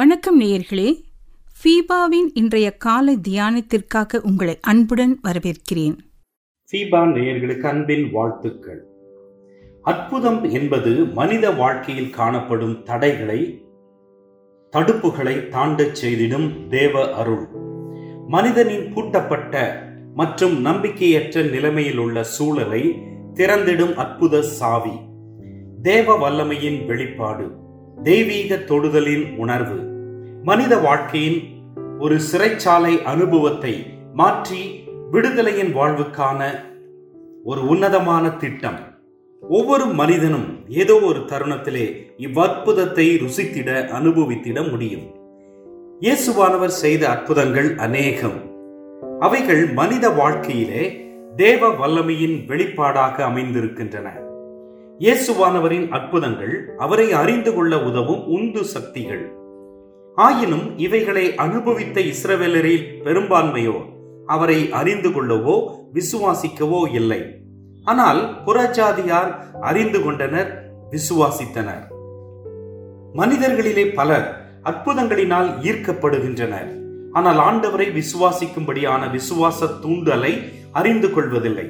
வணக்கம் நேயர்களே ஃபீபாவின் இன்றைய காலை தியானத்திற்காக உங்களை அன்புடன் வரவேற்கிறேன் ஃபீபா நேயர்களுக்கு அன்பின் வாழ்த்துக்கள் அற்புதம் என்பது மனித வாழ்க்கையில் காணப்படும் தடைகளை தடுப்புகளை தாண்டச் செய்திடும் தேவ அருள் மனிதனின் பூட்டப்பட்ட மற்றும் நம்பிக்கையற்ற நிலைமையில் உள்ள சூழலை திறந்திடும் அற்புத சாவி தேவ வல்லமையின் வெளிப்பாடு தெய்வீக தொடுதலின் உணர்வு மனித வாழ்க்கையின் ஒரு சிறைச்சாலை அனுபவத்தை மாற்றி விடுதலையின் வாழ்வுக்கான ஒரு உன்னதமான திட்டம் ஒவ்வொரு மனிதனும் ஏதோ ஒரு தருணத்திலே இவ்வற்புதத்தை ருசித்திட அனுபவித்திட முடியும் இயேசுவானவர் செய்த அற்புதங்கள் அநேகம் அவைகள் மனித வாழ்க்கையிலே தேவ வல்லமையின் வெளிப்பாடாக அமைந்திருக்கின்றன இயேசுவானவரின் அற்புதங்கள் அவரை அறிந்து கொள்ள உதவும் உந்து சக்திகள் ஆயினும் இவைகளை அனுபவித்த இஸ்ரவேலரில் பெரும்பான்மையோ அவரை அறிந்து கொள்ளவோ விசுவாசிக்கவோ இல்லை ஆனால் புறஜாதியார் அறிந்து கொண்டனர் விசுவாசித்தனர் மனிதர்களிலே பலர் அற்புதங்களினால் ஈர்க்கப்படுகின்றனர் ஆனால் ஆண்டவரை விசுவாசிக்கும்படியான விசுவாச தூண்டலை அறிந்து கொள்வதில்லை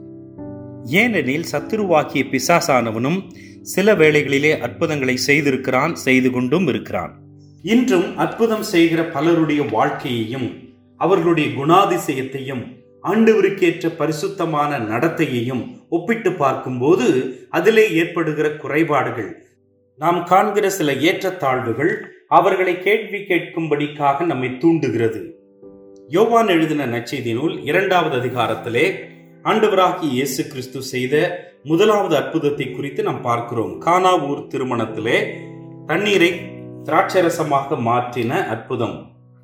ஏனெனில் சத்துருவாக்கிய பிசாசானவனும் சில வேளைகளிலே அற்புதங்களை செய்திருக்கிறான் செய்து கொண்டும் இருக்கிறான் இன்றும் அற்புதம் செய்கிற பலருடைய வாழ்க்கையையும் அவர்களுடைய குணாதிசயத்தையும் ஆண்டவருக்கேற்ற பரிசுத்தமான நடத்தையையும் ஒப்பிட்டு பார்க்கும்போது அதிலே ஏற்படுகிற குறைபாடுகள் நாம் காண்கிற சில ஏற்றத்தாழ்வுகள் அவர்களை கேள்வி கேட்கும்படிக்காக நம்மை தூண்டுகிறது யோவான் எழுதின நச்செய்தி நூல் இரண்டாவது அதிகாரத்திலே ஆண்டவராகி இயேசு கிறிஸ்து செய்த முதலாவது அற்புதத்தை குறித்து நாம் பார்க்கிறோம் கானா ஊர் திருமணத்திலே தண்ணீரை திராட்சரசமாக மாற்றின அற்புதம்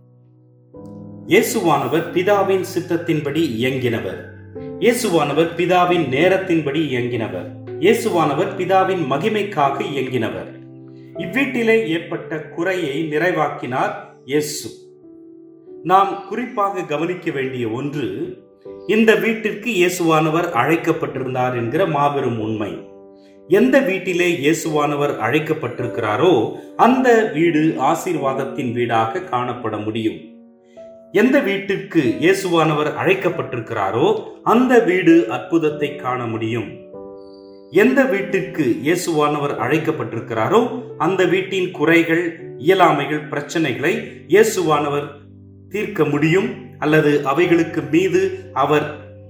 இயேசுவானவர் பிதாவின் சித்தத்தின்படி இயங்கினவர் இயேசுவானவர் பிதாவின் நேரத்தின்படி இயங்கினவர் இயேசுவானவர் பிதாவின் மகிமைக்காக இயங்கினவர் இவ்வீட்டிலே ஏற்பட்ட குறையை நிறைவாக்கினார் இயேசு நாம் குறிப்பாக கவனிக்க வேண்டிய ஒன்று இந்த வீட்டிற்கு இயேசுவானவர் அழைக்கப்பட்டிருந்தார் என்கிற மாபெரும் உண்மை எந்த வீட்டிலே இயேசுவானவர் அழைக்கப்பட்டிருக்கிறாரோ அந்த வீடு ஆசீர்வாதத்தின் வீடாக காணப்பட முடியும் எந்த வீட்டிற்கு இயேசுவானவர் அழைக்கப்பட்டிருக்கிறாரோ அந்த வீடு அற்புதத்தை காண முடியும் எந்த வீட்டிற்கு இயேசுவானவர் அழைக்கப்பட்டிருக்கிறாரோ அந்த வீட்டின் குறைகள் இயலாமைகள் பிரச்சனைகளை இயேசுவானவர் தீர்க்க முடியும் அல்லது அவைகளுக்கு மீது அவர்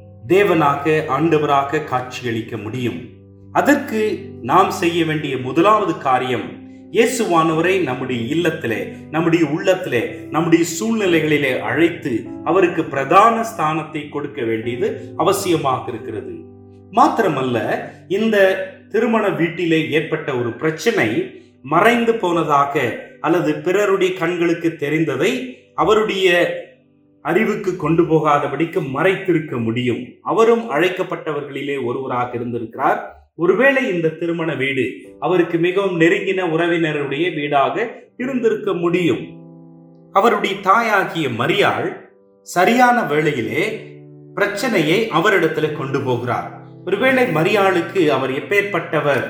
தேவனாக ஆண்டவராக காட்சியளிக்க முடியும் அதற்கு நாம் செய்ய வேண்டிய முதலாவது காரியம் இயேசுவானவரை நம்முடைய இல்லத்திலே நம்முடைய உள்ளத்திலே நம்முடைய சூழ்நிலைகளிலே அழைத்து அவருக்கு பிரதான ஸ்தானத்தை கொடுக்க வேண்டியது அவசியமாக இருக்கிறது மாத்திரமல்ல இந்த திருமண வீட்டிலே ஏற்பட்ட ஒரு பிரச்சனை மறைந்து போனதாக அல்லது பிறருடைய கண்களுக்கு தெரிந்ததை அவருடைய அறிவுக்கு கொண்டு போகாதபடிக்கு மறைத்திருக்க முடியும் அவரும் அழைக்கப்பட்டவர்களிலே ஒருவராக இருந்திருக்கிறார் ஒருவேளை இந்த திருமண வீடு அவருக்கு மிகவும் நெருங்கின உறவினருடைய வீடாக இருந்திருக்க முடியும் அவருடைய தாயாகிய மரியாள் சரியான வேளையிலே பிரச்சனையை அவரிடத்துல கொண்டு போகிறார் ஒருவேளை மரியாளுக்கு அவர் எப்பேற்பட்டவர்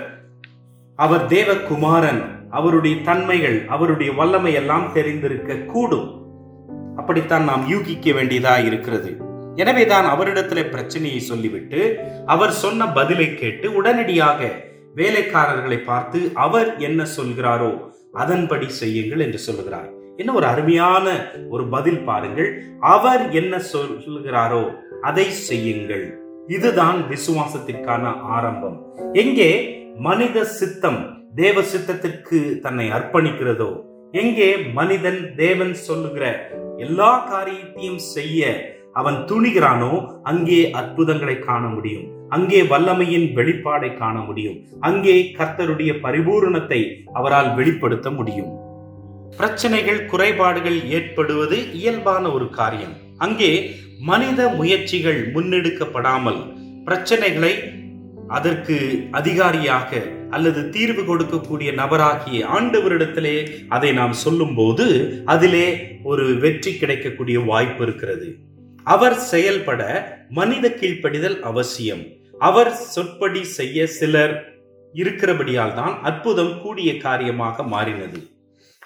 அவர் தேவகுமாரன் அவருடைய தன்மைகள் அவருடைய வல்லமை எல்லாம் தெரிந்திருக்க கூடும் அப்படித்தான் நாம் யூகிக்க வேண்டியதா இருக்கிறது எனவேதான் அவரிடத்துல பிரச்சனையை சொல்லிவிட்டு அவர் சொன்ன பதிலை கேட்டு உடனடியாக வேலைக்காரர்களை பார்த்து அவர் என்ன சொல்கிறாரோ அதன்படி செய்யுங்கள் என்று சொல்லுகிறார் என்ன ஒரு அருமையான ஒரு பதில் பாருங்கள் அவர் என்ன சொல்கிறாரோ அதை செய்யுங்கள் இதுதான் விசுவாசத்திற்கான ஆரம்பம் எங்கே மனித சித்தம் தேவ சித்தத்திற்கு தன்னை அர்ப்பணிக்கிறதோ எங்கே மனிதன் தேவன் சொல்லுகிற எல்லா காரியத்தையும் செய்ய அவன் துணிகிறானோ அங்கே அற்புதங்களை காண முடியும் அங்கே வல்லமையின் வெளிப்பாடை காண முடியும் அங்கே கர்த்தருடைய பரிபூரணத்தை அவரால் வெளிப்படுத்த முடியும் பிரச்சனைகள் குறைபாடுகள் ஏற்படுவது இயல்பான ஒரு காரியம் அங்கே மனித முயற்சிகள் முன்னெடுக்கப்படாமல் பிரச்சனைகளை அதற்கு அதிகாரியாக அல்லது தீர்வு கொடுக்கக்கூடிய நபராகிய ஆண்டவரிடத்திலே அதை நாம் சொல்லும்போது அதிலே ஒரு வெற்றி கிடைக்கக்கூடிய வாய்ப்பு இருக்கிறது அவர் செயல்பட மனித கீழ்ப்படிதல் அவசியம் அவர் சொற்படி செய்ய சிலர் இருக்கிறபடியால் தான் அற்புதம் கூடிய காரியமாக மாறினது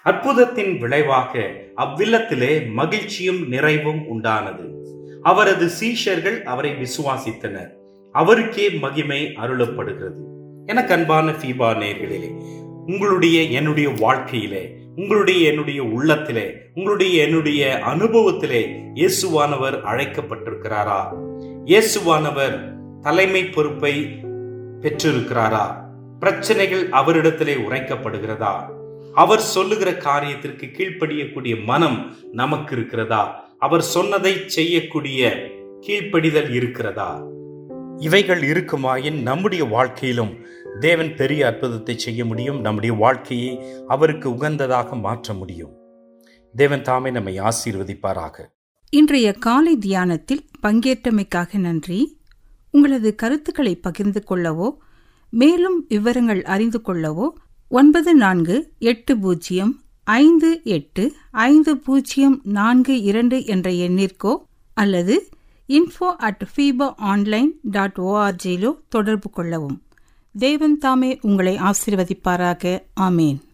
அற்புதத்தின் விளைவாக அவ்வில்லத்திலே மகிழ்ச்சியும் நிறைவும் உண்டானது அவரது சீஷர்கள் அவரை விசுவாசித்தனர் அவருக்கே மகிமை அருளப்படுகிறது எனக்கு அன்பான ஃபீபா நேர்களிலே உங்களுடைய என்னுடைய வாழ்க்கையிலே உங்களுடைய என்னுடைய உள்ளத்திலே உங்களுடைய என்னுடைய அனுபவத்திலே இயேசுவானவர் அழைக்கப்பட்டிருக்கிறாரா இயேசுவானவர் தலைமை பொறுப்பை பெற்றிருக்கிறாரா பிரச்சனைகள் அவரிடத்திலே உரைக்கப்படுகிறதா அவர் சொல்லுகிற காரியத்திற்கு கீழ்ப்படியக்கூடிய மனம் நமக்கு இருக்கிறதா அவர் சொன்னதை செய்யக்கூடிய கீழ்ப்படிதல் இருக்கிறதா இவைகள் இருக்குமாயின் நம்முடைய வாழ்க்கையிலும் தேவன் பெரிய அற்புதத்தை செய்ய முடியும் நம்முடைய வாழ்க்கையை அவருக்கு உகந்ததாக மாற்ற முடியும் தேவன் தாமே நம்மை ஆசீர்வதிப்பாராக இன்றைய காலை தியானத்தில் பங்கேற்றமைக்காக நன்றி உங்களது கருத்துக்களை பகிர்ந்து கொள்ளவோ மேலும் விவரங்கள் அறிந்து கொள்ளவோ ஒன்பது நான்கு எட்டு பூஜ்ஜியம் ஐந்து எட்டு ஐந்து பூஜ்ஜியம் நான்கு இரண்டு என்ற எண்ணிற்கோ அல்லது info at FEBA online dot ஓஆர்ஜியிலோ தொடர்பு கொள்ளவும் தேவன் தாமே உங்களை ஆசீர்வதிப்பாராக ஆமேன்